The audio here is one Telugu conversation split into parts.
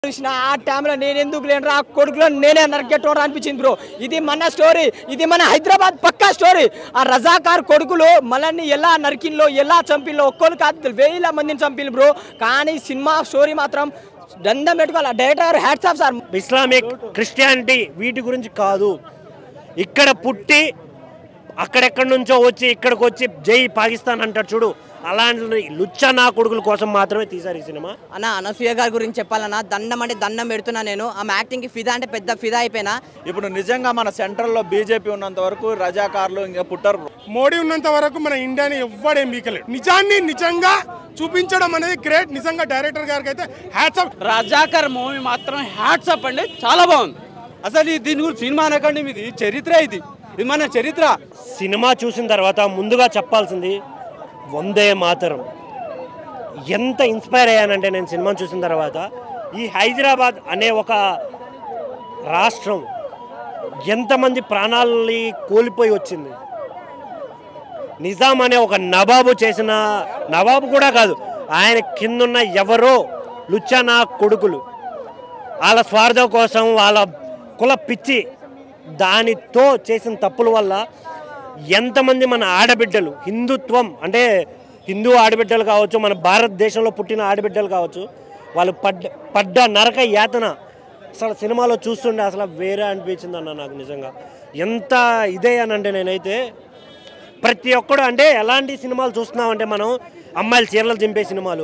చూసిన ఆ టైంలో నేను ఎందుకు లేను ఆ కొడుకులో నేనే నరికెట్టడం అనిపించింది బ్రో ఇది మన స్టోరీ ఇది మన హైదరాబాద్ పక్కా స్టోరీ ఆ రజాకార్ కొడుకులు మనల్ని ఎలా నరికిన్లో ఎలా చంపిన్లో ఒక్కరు కాదు వేల మందిని చంపిల్లు బ్రో కానీ సినిమా స్టోరీ మాత్రం దండం పెట్టుకోవాలి director hats off sir Islamic Christianity వీటి గురించి కాదు ఇక్కడ పుట్టి అక్కడెక్కడి నుంచో వచ్చి ఇక్కడికి వచ్చి జై పాకిస్తాన్ అంటాడు చూడు అలాంటి లుచ్చ నా కొడుకుల కోసం మాత్రమే తీశారు ఈ సినిమా అన్న అనసూయ గారి గురించి చెప్పాలన్నా దండం అంటే దండం పెడుతున్నా నేను ఆమె యాక్టింగ్కి ఫిదా అంటే పెద్ద ఫిదా అయిపోయినా ఇప్పుడు నిజంగా మన సెంట్రల్లో బీజేపీ ఉన్నంత వరకు రజాకారులు ఇంకా పుట్టరు మోడీ ఉన్నంత వరకు మన ఇండియాని ఎవ్వడేం బీకలేడు నిజాన్ని నిజంగా చూపించడం అనేది గ్రేట్ నిజంగా డైరెక్టర్ గారికి అయితే హ్యాట్స్ ఆఫ్ రజాకర్ మూవీ మాత్రం హ్యాట్స్ అప్ అండి చాలా బాగుంది అసలు ఈ దీని గురించి సినిమా అనకండి ఇది చరిత్ర ఇది ఇది మన చరిత్ర సినిమా చూసిన తర్వాత ముందుగా చెప్పాల్సింది వందే మాతరం ఎంత ఇన్స్పైర్ అయ్యానంటే నేను సినిమా చూసిన తర్వాత ఈ హైదరాబాద్ అనే ఒక రాష్ట్రం ఎంతమంది ప్రాణాలని కోల్పోయి వచ్చింది నిజాం అనే ఒక నవాబు చేసిన నవాబు కూడా కాదు ఆయన కిందున్న ఎవరో లుచ్చనా కొడుకులు వాళ్ళ స్వార్థం కోసం వాళ్ళ కుల పిచ్చి దానితో చేసిన తప్పుల వల్ల ఎంతమంది మన ఆడబిడ్డలు హిందుత్వం అంటే హిందూ ఆడబిడ్డలు కావచ్చు మన భారతదేశంలో పుట్టిన ఆడబిడ్డలు కావచ్చు వాళ్ళు పడ్డ పడ్డ నరక యాతన అసలు సినిమాలో చూస్తుండే అసలు వేరే అనిపించింది అన్న నాకు నిజంగా ఎంత ఇదే అని అంటే నేనైతే ప్రతి ఒక్కడు అంటే ఎలాంటి సినిమాలు చూస్తున్నామంటే మనం అమ్మాయిలు చీరలు చింపే సినిమాలు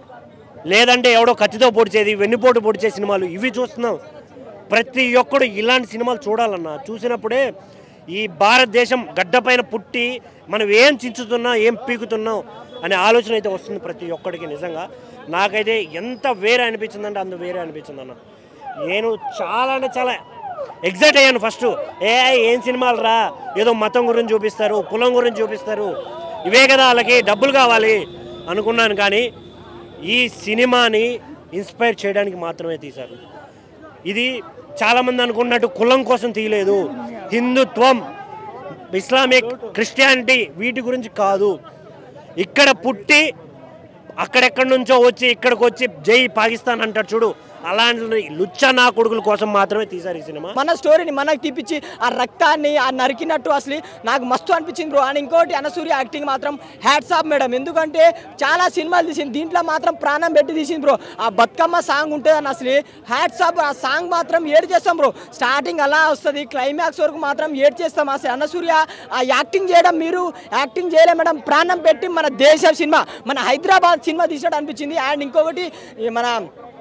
లేదంటే ఎవడో కత్తితో పొడిచేది వెన్నుపోటు పొడిచే సినిమాలు ఇవి చూస్తున్నాం ప్రతి ఒక్కడు ఇలాంటి సినిమాలు చూడాలన్నా చూసినప్పుడే ఈ భారతదేశం గడ్డపైన పుట్టి మనం ఏం చించుతున్నాం ఏం పీకుతున్నాం అనే ఆలోచన అయితే వస్తుంది ప్రతి ఒక్కడికి నిజంగా నాకైతే ఎంత వేరే అనిపించిందంటే అంత వేరే అనిపించింది అన్న నేను చాలా అంటే చాలా ఎగ్జైట్ అయ్యాను ఫస్ట్ ఏ ఏం సినిమాలు రా ఏదో మతం గురించి చూపిస్తారు కులం గురించి చూపిస్తారు ఇవే కదా వాళ్ళకి డబ్బులు కావాలి అనుకున్నాను కానీ ఈ సినిమాని ఇన్స్పైర్ చేయడానికి మాత్రమే తీశారు ఇది చాలామంది అనుకున్నట్టు కులం కోసం తీయలేదు హిందుత్వం ఇస్లామిక్ క్రిస్టియానిటీ వీటి గురించి కాదు ఇక్కడ పుట్టి అక్కడెక్కడి నుంచో వచ్చి ఇక్కడికి వచ్చి జై పాకిస్తాన్ అంటాడు చూడు అలాంటి లుచ్చ నా కొడుకుల కోసం మాత్రమే తీశారు ఈ సినిమా మన స్టోరీని మనకు తీపిచ్చి ఆ రక్తాన్ని ఆ నరికినట్టు అసలు నాకు మస్తు అనిపించింది బ్రో అని ఇంకోటి అనసూరి యాక్టింగ్ మాత్రం హ్యాట్స్ ఆఫ్ మేడం ఎందుకంటే చాలా సినిమాలు తీసింది దీంట్లో మాత్రం ప్రాణం పెట్టి తీసింది బ్రో ఆ బతుకమ్మ సాంగ్ ఉంటుంది అని అసలు హ్యాట్స్ ఆఫ్ ఆ సాంగ్ మాత్రం ఏడు చేస్తాం బ్రో స్టార్టింగ్ అలా వస్తుంది క్లైమాక్స్ వరకు మాత్రం ఏడ్ చేస్తాం అసలు అనసూర్య ఆ యాక్టింగ్ చేయడం మీరు యాక్టింగ్ చేయలే మేడం ప్రాణం పెట్టి మన దేశ సినిమా మన హైదరాబాద్ సినిమా తీసినట్టు అనిపించింది అండ్ ఇంకొకటి ఈ మన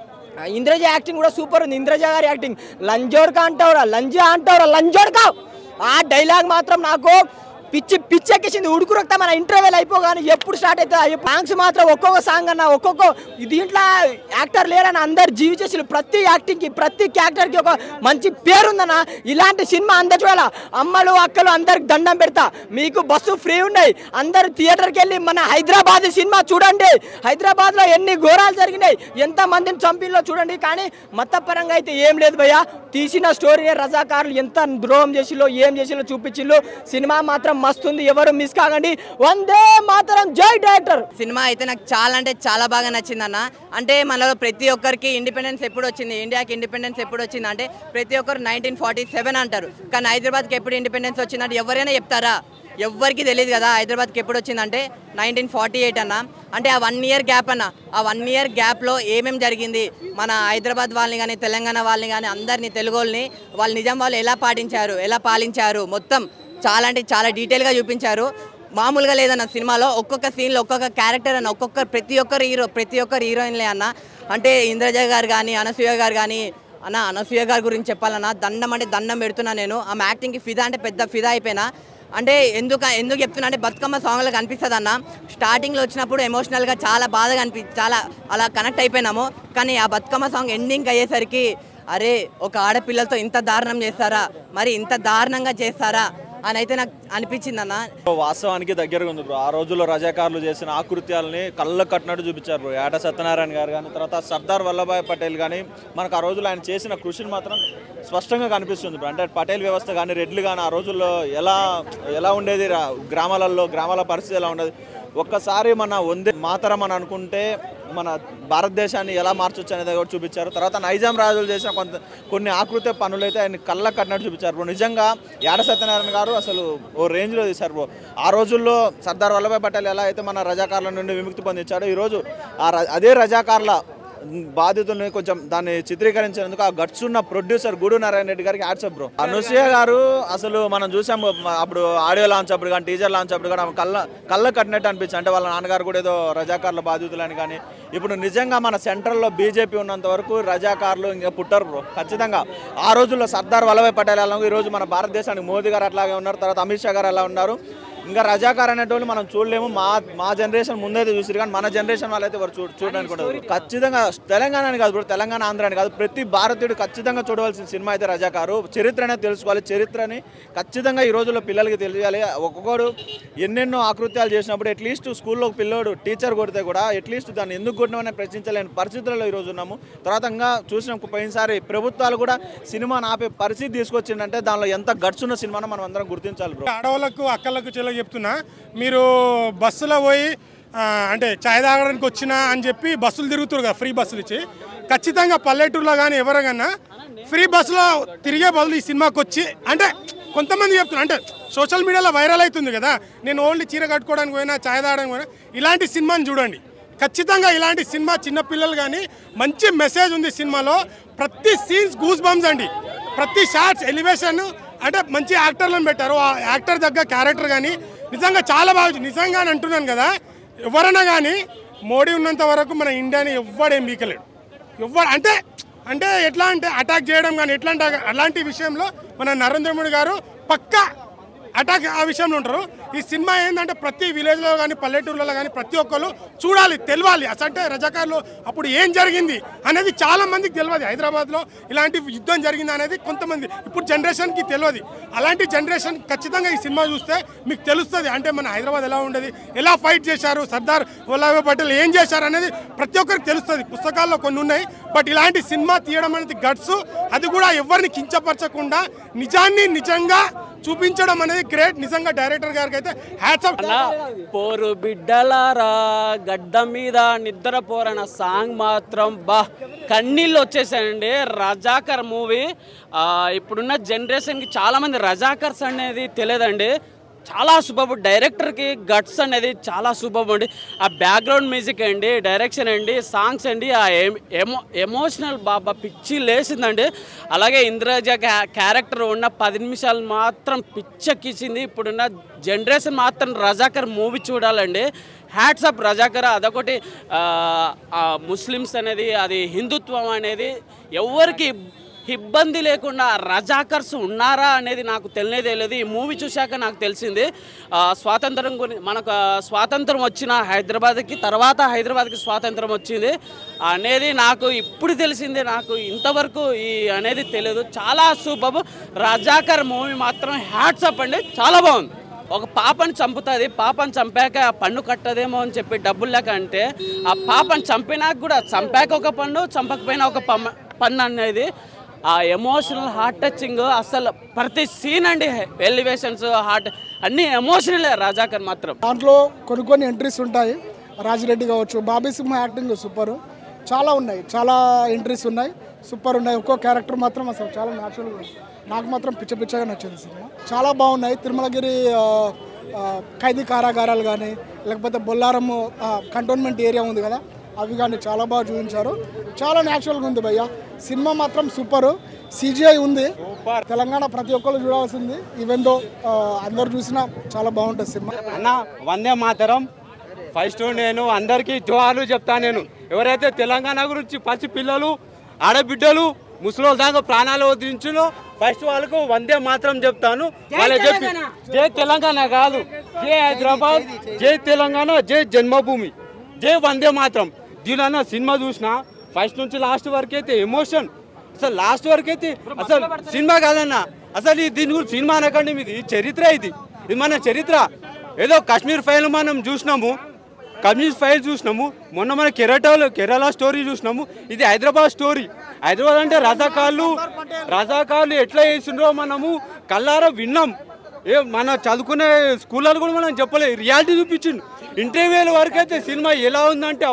ఆ ఇంద్రజ యాక్టింగ్ కూడా సూపర్ ఉంది ఇంద్రజ గారి యాక్టింగ్ లంజోడ్కా అంటావురా లంజా అంటావురా లంజోడ్కా ఆ డైలాగ్ మాత్రం నాకు పిచ్చి పిచ్చెక్కేసింది ఉడుకు రక్త మన ఇంటర్వెల్ అయిపోగానే ఎప్పుడు స్టార్ట్ అవుతుంది సాంగ్స్ మాత్రం ఒక్కొక్క సాంగ్ అన్న ఒక్కొక్క దీంట్లో యాక్టర్ లేరని అందరు జీవి చేసి ప్రతి యాక్టింగ్కి ప్రతి క్యారెక్టర్కి ఒక మంచి పేరుందన్న ఇలాంటి సినిమా అందరు చూడాల అమ్మలు అక్కలు అందరికి దండం పెడతా మీకు బస్సు ఫ్రీ ఉన్నాయి అందరు థియేటర్కి వెళ్ళి మన హైదరాబాద్ సినిమా చూడండి హైదరాబాద్లో ఎన్ని ఘోరాలు జరిగినాయి ఎంత మందిని చంపిల్లో చూడండి కానీ మతపరంగా అయితే ఏం లేదు భయ్య తీసిన స్టోరీ రజాకారులు ఎంత ద్రోహం చేసిలో ఏం చేసిలో చూపించిల్లో సినిమా మాత్రం మస్తుంది ఎవరు మిస్ కాకండి వందే మాత్రం జై డైరెక్టర్ సినిమా అయితే నాకు చాలా అంటే చాలా బాగా నచ్చింది అన్న అంటే మనలో ప్రతి ఒక్కరికి ఇండిపెండెన్స్ ఎప్పుడు వచ్చింది ఇండియాకి ఇండిపెండెన్స్ ఎప్పుడు వచ్చింది అంటే ప్రతి ఒక్కరు నైన్టీన్ ఫార్టీ సెవెన్ అంటారు కానీ హైదరాబాద్కి ఎప్పుడు ఇండిపెండెన్స్ వచ్చిందంటే ఎవరైనా చెప్తారా ఎవ్వరికి తెలియదు కదా హైదరాబాద్కి ఎప్పుడు వచ్చిందంటే నైన్టీన్ ఫార్టీ ఎయిట్ అన్న అంటే ఆ వన్ ఇయర్ గ్యాప్ అన్న ఆ వన్ ఇయర్ గ్యాప్లో ఏమేం జరిగింది మన హైదరాబాద్ వాళ్ళని కానీ తెలంగాణ వాళ్ళని కానీ అందరినీ తెలుగు వాళ్ళని వాళ్ళు నిజం వాళ్ళు ఎలా పాటించారు ఎలా పాలించారు మొత్తం చాలా అంటే చాలా డీటెయిల్గా చూపించారు మామూలుగా లేదన్న సినిమాలో ఒక్కొక్క సీన్లో ఒక్కొక్క క్యారెక్టర్ అన్న ఒక్కొక్క ప్రతి ఒక్కరు హీరో ప్రతి ఒక్కరు హీరోయిన్లే అన్న అంటే ఇంద్రజ గారు కానీ అనసూయ గారు కానీ అన్న అనసూయ గారి గురించి చెప్పాలన్న దండం అంటే దండం పెడుతున్నా నేను ఆమె యాక్టింగ్కి ఫిదా అంటే పెద్ద ఫిదా అయిపోయినా అంటే ఎందుకు ఎందుకు చెప్తున్నా అంటే బతుకమ్మ సాంగ్లో కనిపిస్తుంది అన్న స్టార్టింగ్లో వచ్చినప్పుడు ఎమోషనల్గా చాలా బాధగా అనిపి చాలా అలా కనెక్ట్ అయిపోయినాము కానీ ఆ బతుకమ్మ సాంగ్ ఎండింగ్ అయ్యేసరికి అరే ఒక ఆడపిల్లలతో ఇంత దారుణం చేస్తారా మరి ఇంత దారుణంగా చేస్తారా అని అయితే నాకు అనిపించింది అన్న వాస్తవానికి దగ్గరగా ఉంది బ్రో ఆ రోజుల్లో రజాకారులు చేసిన ఆకృత్యాలని కళ్ళ కట్టినట్టు చూపించారు బ్రో ఏట సత్యనారాయణ గారు కానీ తర్వాత సర్దార్ వల్లభాయ్ పటేల్ కానీ మనకు ఆ రోజుల్లో ఆయన చేసిన కృషిని మాత్రం స్పష్టంగా కనిపిస్తుంది బ్రో అంటే పటేల్ వ్యవస్థ కానీ రెడ్లు కానీ ఆ రోజుల్లో ఎలా ఎలా ఉండేది రా- గ్రామాలలో గ్రామాల పరిస్థితి ఎలా ఉండేది ఒక్కసారి మన వందే మాతరం అని అనుకుంటే మన భారతదేశాన్ని ఎలా మార్చొచ్చు అనేది కూడా చూపించారు తర్వాత నైజాం రాజులు చేసిన కొంత కొన్ని ఆకృతి పనులు అయితే ఆయన కళ్ళ కట్టినట్టు చూపించారు బ్రో నిజంగా యాడ సత్యనారాయణ గారు అసలు ఓ రేంజ్లో తీశారు బ్రో ఆ రోజుల్లో సర్దార్ వల్లభాయ్ పటేల్ ఎలా అయితే మన రజాకార్ల నుండి విముక్తి పొందించాడో ఈరోజు ఆ ర- అదే రజాకార్ల బాధితుల్ని కొంచెం దాన్ని చిత్రీకరించినందుకు ఆ గట్స్ ఉన్న ప్రొడ్యూసర్ గూడు నారాయణ రెడ్డి గారికి హ్యాట్సప్ బ్రో అనసూయ గారు అసలు మనం చూసాము మ- అప్పుడు ఆడియో లాంచ్ అప్పుడు కానీ టీజర్ లాంచ్ అప్పుడు కానీ ఆమె కళ్ళ కళ్ళ కట్టినట్టు అనిపించింది అంటే వాళ్ళ నాన్నగారు కూడా ఏదో రజాకార్ల బాధితులని కానీ ఇప్పుడు నిజంగా మన సెంట్రల్లో బీజేపీ ఉన్నంత వరకు రజాకార్లు ఇంకా పుట్టరు బ్రో ఖచ్చితంగా ఆ రోజుల్లో సర్దార్ వల్లభాయ్ పటేల్ ఎలా ఈ రోజు మన భారతదేశానికి మోదీ గారు అట్లాగే ఉన్నారు తర్వాత అమిత్ షా గారు అలా ఉన్నారు ఇంకా రజాకార్ అనేటోళ్ళు మనం చూడలేము మా మా జనరేషన్ ముందైతే చూసారు కానీ మన జనరేషన్ వాళ్ళైతే ఎవరు చూ చూడడానికి ఉండదు ఖచ్చితంగా తెలంగాణ అని కాదు బ్రో తెలంగాణ ఆంధ్ర అని కాదు ప్రతి భారతీయుడు ఖచ్చితంగా చూడవలసిన సినిమా అయితే రజాకారు చరిత్ర అనేది తెలుసుకోవాలి చరిత్రని ఖచ్చితంగా ఈ రోజుల్లో పిల్లలకి తెలియాలి ఒక్కొక్కడు ఎన్నెన్నో ఆకృత్యాలు చేసినప్పుడు అట్లీస్ట్ స్కూల్లో ఒక పిల్లోడు టీచర్ కొడితే కూడా అట్లీస్ట్ దాన్ని ఎందుకు కొట్టినామని ప్రశ్నించలేని పరిస్థితుల్లో ఈ రోజు ఉన్నాము తర్వాత ఇంకా చూసిన పోయినసారి ప్రభుత్వాలు కూడా సినిమాను ఆపే పరిస్థితి తీసుకొచ్చిందంటే దానిలో ఎంత గట్స్ ఉన్న సినిమాను మనం అందరం గుర్తించాలి బ్రో ఆడవాళ్ళకు అక్కలకు చెల్లెలకు చెప్తున్నా మీరు బస్సులో పోయి ఆ, అంటే చాయ్ తాగడానికి వచ్చినా అని చెప్పి బస్సులు తిరుగుతారు కదా ఫ్రీ బస్సులు ఇచ్చి ఖచ్చితంగా పల్లెటూరులో కానీ ఎవరికన్నా ఫ్రీ బస్సులో తిరిగే బదులు ఈ సినిమాకి వచ్చి అంటే కొంతమంది చెప్తున్నారు అంటే సోషల్ మీడియాలో వైరల్ అవుతుంది కదా నేను ఓన్లీ చీర కట్టుకోవడానికి పోయినా చాయ్ తాగడానికి పోయినా ఇలాంటి సినిమాని చూడండి ఖచ్చితంగా ఇలాంటి సినిమా చిన్నపిల్లలు కానీ మంచి మెసేజ్ ఉంది సినిమాలో ప్రతి సీన్స్ గూస్ బంప్స్ అండి ప్రతి షార్ట్స్ ఎలివేషన్ అంటే మంచి యాక్టర్లను పెట్టారు ఆ యాక్టర్ దగ్గర క్యారెక్టర్ కానీ నిజంగా చాలా బాగా నిజంగా అని అంటున్నాను కదా ఎవరైనా కానీ మోడీ ఉన్నంత వరకు మన ఇండియాని ఎవ్వడేం బీకలేడు ఎవ్వడు అంటే అంటే ఎట్లా అంటే అటాక్ చేయడం కానీ ఎట్లా అంటే అలాంటి విషయంలో మన నరేంద్ర మోడీ గారు పక్కా అటాక్ ఆ విషయంలో ఉంటారు ఈ సినిమా ఏంటంటే ప్రతి విలేజ్లో కానీ పల్లెటూర్లలో కానీ ప్రతి ఒక్కరు చూడాలి తెలియాలి అసంటే రజాకార్లు అప్పుడు ఏం జరిగింది అనేది చాలా మందికి తెలియదు హైదరాబాద్లో ఇలాంటి యుద్ధం జరిగింది అనేది కొంతమంది ఇప్పుడు జనరేషన్కి తెలియదు అలాంటి జనరేషన్ ఖచ్చితంగా ఈ సినిమా చూస్తే మీకు తెలుస్తుంది అంటే మన హైదరాబాద్ ఎలా ఉండేది ఎలా ఫైట్ చేశారు సర్దార్ వల్లభాయ్ పటేల్ ఏం చేశారు అనేది ప్రతి ఒక్కరికి తెలుస్తుంది పుస్తకాల్లో కొన్ని ఉన్నాయి బట్ ఇలాంటి సినిమా తీయడం అనేది గట్స్ అది కూడా ఎవరిని కించపరచకుండా నిజాన్ని నిజంగా చూపించడం అనేది గ్రేట్ నిజంగా డైరెక్టర్ గారికి అయితే హ్యాట్సప్ అన్న పోరు బిడ్డలారా గడ్డ మీద నిద్ర పోరన సాంగ్ మాత్రం బా కన్నీళ్ళు వచ్చేసాయండి రజాకర్ మూవీ ఇప్పుడున్న జనరేషన్కి చాలామంది రజాకర్స్ అనేది తెలియదండి చాలా సూపర్ డైరెక్టర్కి గట్స్ అనేది చాలా సూపర్ అండి ఆ బ్యాక్గ్రౌండ్ మ్యూజిక్ అండి డైరెక్షన్ అండి సాంగ్స్ అండి ఆ ఎమో ఎమోషనల్ బాబా పిచ్చి లేసిందండి అలాగే ఇంద్రజ క్యా- క్యారెక్టర్ ఉన్న పది నిమిషాలు మాత్రం పిచ్చెక్కించింది ఇప్పుడున్న జనరేషన్ మాత్రం రజాకర్ మూవీ చూడాలండి హ్యాట్స్ అప్ రజాకర్ అదొకటి ఆ, ఆ ముస్లిమ్స్ అనేది అది హిందుత్వం అనేది ఎవరికి ఇబ్బంది లేకుండా రజాకర్స్ ఉన్నారా అనేది నాకు తెలియనే తెలియదు ఈ మూవీ చూశాక నాకు తెలిసింది ఆ, స్వాతంత్రం గురించి మనకు ఆ, స్వాతంత్రం వచ్చిన హైదరాబాద్కి తర్వాత హైదరాబాద్కి స్వాతంత్రం వచ్చింది అనేది నాకు ఇప్పుడు తెలిసింది నాకు ఇంతవరకు ఈ అనేది తెలియదు చాలా సూపర్ రజాకర్ మూవీ మాత్రం హ్యాట్సప్ అండి చాలా బాగుంది ఒక పాపని చంపుతుంది పాపని చంపాక ఆ పన్ను కట్టదేమో అని చెప్పి డబ్బులు లేక అంటే ఆ పాపని చంపినాక కూడా చంపాక ఒక పన్ను చంపకపోయినా ఒక పమ్మ పన్ను అనేది ఆ ఎమోషనల్ హార్ట్ టచింగ్ అసలు ప్రతి సీన్ అండి ఎలివేషన్స్ హార్ట్ అన్ని ఎమోషనల్ రాజాకర్ మాత్రం దాంట్లో కొన్ని కొన్ని ఎంట్రీస్ ఉంటాయి రాజిరెడ్డి కావచ్చు బాబీ సింహ యాక్టింగ్ సూపర్ చాలా ఉన్నాయి చాలా ఎంట్రీస్ ఉన్నాయి సూపర్ ఉన్నాయి ఒక్కో క్యారెక్టర్ మాత్రం అసలు చాలా న్యాచురల్గా ఉంది నాకు మాత్రం పిచ్చ పిచ్చగా నచ్చింది సినిమా చాలా బాగున్నాయి తిరుమలగిరి ఆ, ఆ, ఖైదీ కారాగారాలు కానీ లేకపోతే బొల్లారం కంటోన్మెంట్ ఏరియా ఉంది కదా అవి కానీ చాలా బాగా చూపించారు చాలా న్యాచురల్గా ఉంది భయ్య సినిమా మాత్రం సూపర్ సిజిఐ ఉంది తెలంగాణ ప్రతి ఒక్కరు చూడాల్సింది ఈవెన్ దో అందరు చూసినా చాలా బాగుంటుంది సినిమా అన్న వందే మాతరం ఫస్ట్ నేను అందరికీ జోహార్లు చెప్తా నేను ఎవరైతే తెలంగాణ గురించి పసి పిల్లలు ఆడబిడ్డలు ముసలోళ్ళ దాకా ప్రాణాలు వదిలించునో ఫస్ట్ వాళ్ళకు వందే మాత్రం చెప్తాను వాళ్ళకి చెప్పి జై తెలంగాణ కాదు జై హైదరాబాద్ జై తెలంగాణ జై జన్మభూమి జై వందే మాత్రం దీనిలో సినిమా చూసిన ఫస్ట్ నుంచి లాస్ట్ వరకు అయితే ఎమోషన్ అసలు లాస్ట్ వరకు అయితే అసలు సినిమా కాదన్న అసలు ఈ దీని గురించి సినిమా అనకండి ఇది చరిత్ర ఇది ఇది మన చరిత్ర ఏదో కాశ్మీర్ ఫైల్ మనం చూసినాము కమ్యూనిస్ట్ ఫైల్ చూసినాము మొన్న మన కేరళలో కేరళ స్టోరీ చూసినాము ఇది హైదరాబాద్ స్టోరీ హైదరాబాద్ అంటే రజాకార్లు రజాకార్లు ఎట్లా చేసిండ్రో మనము కల్లారా విన్నాం ఏ మన చదువుకునే స్కూళ్ళలో కూడా మనం చెప్పలేదు రియాలిటీ చూపించిండు ఇంటర్వ్యూల వరకు అయితే సినిమా ఎలా ఉందంటే అబ్బా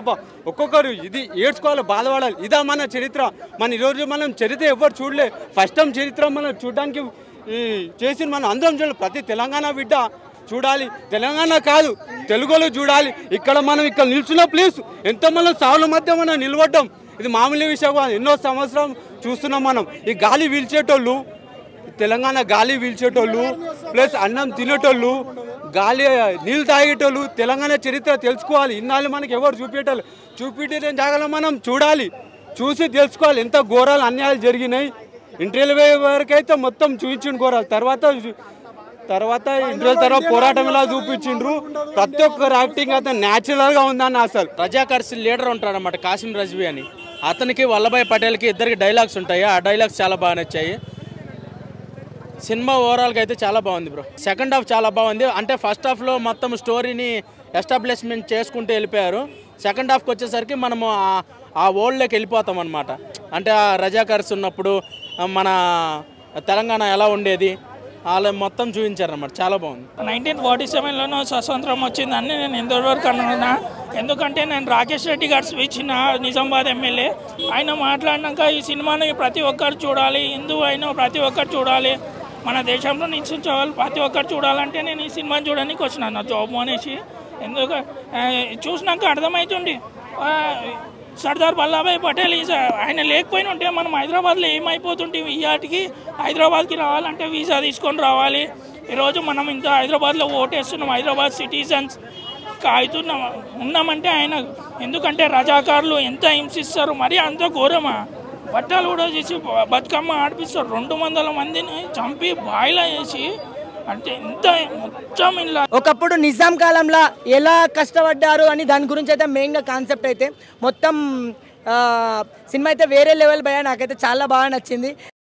ఒక్కొక్కరు ఇది ఏడ్చుకోవాలి బాధపడాలి ఇదా మన చరిత్ర మన ఈరోజు మనం చరిత్ర ఎవరు చూడలే ఫస్ట్ టైం చరిత్ర మనం చూడడానికి ఈ చేసిన మనం అందరం చూడాలి ప్రతి తెలంగాణ బిడ్డ చూడాలి తెలంగాణ కాదు తెలుగులో చూడాలి ఇక్కడ మనం ఇక్కడ నిల్చున్న ప్లేస్ ఎంతో మనం సావుల మధ్య మనం నిలబడ్డాం ఇది మామూలు విషయం కాదు ఎన్నో సంవత్సరం చూస్తున్నాం మనం ఈ గాలి పీల్చేటోళ్ళు తెలంగాణ గాలి పీల్చేటోళ్ళు ప్లస్ అన్నం తినేటోళ్ళు గాలి నీళ్ళు తాగేటోళ్ళు తెలంగాణ చరిత్ర తెలుసుకోవాలి ఇన్నాళ్ళు మనకి ఎవరు చూపేటోళ్ళు చూపించే జాగాలో మనం చూడాలి చూసి తెలుసుకోవాలి ఎంత ఘోరాలు అన్యాయాలు జరిగినాయి ఇంటర్వ్యూ వరకు అయితే మొత్తం చూపించిన ఘోరాలు తర్వాత తర్వాత ఇంటర్వ్యూ తర్వాత పోరాటం ఇలా చూపించిండ్రు ప్రతి ఒక్కరు యాక్టింగ్ అయితే న్యాచురల్గా ఉందన్న అసలు రజాకర్స్ లీడర్ ఉంటాడు అనమాట కాసిం రజ్వీ అని అతనికి వల్లభాయ్ పటేల్కి ఇద్దరికి డైలాగ్స్ ఉంటాయి ఆ డైలాగ్స్ చాలా బాగా నచ్చాయి సినిమా ఓవరాల్గా అయితే చాలా బాగుంది బ్రో సెకండ్ హాఫ్ చాలా బాగుంది అంటే ఫస్ట్ హాఫ్లో మొత్తం స్టోరీని ఎస్టాబ్లిష్మెంట్ చేసుకుంటూ వెళ్ళిపోయారు సెకండ్ హాఫ్కి వచ్చేసరికి మనము ఆ- ఆ ఓల్డ్లోకి వెళ్ళిపోతాం అనమాట అంటే ఆ రజాకర్స్ ఉన్నప్పుడు ఆ, మన తెలంగాణ ఎలా ఉండేది వాళ్ళు మొత్తం చూపించారన్నమాట చాలా బాగుంది నైన్టీన్ ఫార్టీ సెవెన్లోనూ స్వతంత్రం వచ్చిందని నేను ఎంతవరకు అనుకున్నా ఎందుకంటే నేను రాకేష్ రెడ్డి గారు స్పీచ్ ఇన్న నిజామాబాద్ ఎమ్మెల్యే ఆయన మాట్లాడినాక ఈ సినిమాని ప్రతి ఒక్కరు చూడాలి హిందూ అయినా ప్రతి ఒక్కరు చూడాలి మన దేశంలో నివసించే ప్రతి ఒక్కరు చూడాలంటే నేను ఈ సినిమాని చూడడానికి వచ్చినాను నా జాబ్ అనేసి ఎందుకు ఆ, చూసినాక అర్థమవుతుంది ఆ, సర్దార్ వల్లభాయ్ పటేల్ ఈజ్ ఆయన లేకపోయినా ఉంటే మనం హైదరాబాద్లో ఏమైపోతుంటే ఇయాటికి హైదరాబాద్కి రావాలంటే వీసా తీసుకొని రావాలి ఈరోజు మనం ఇంత హైదరాబాద్లో ఓటేస్తున్నాం హైదరాబాద్ సిటిజన్స్ కాగుతున్నాం ఉన్నామంటే ఆయన ఎందుకంటే రజాకారులు ఎంత హింసిస్తారు మరి అంత ఘోరమా బట్టలు కూడా చేసి బ- బతుకమ్మ ఆడిపిస్తారు రెండు వందల మందిని చంపి బాయిలా వేసి అంటే ఇంత మొత్తం ఇలా ఒకప్పుడు నిజాం కాలంలో ఎలా కష్టపడ్డారు అని దాని గురించి అయితే మెయిన్గా కాన్సెప్ట్ అయితే మొత్తం ఆ, సినిమా అయితే వేరే లెవెల్ భయ నాకైతే చాలా బాగా నచ్చింది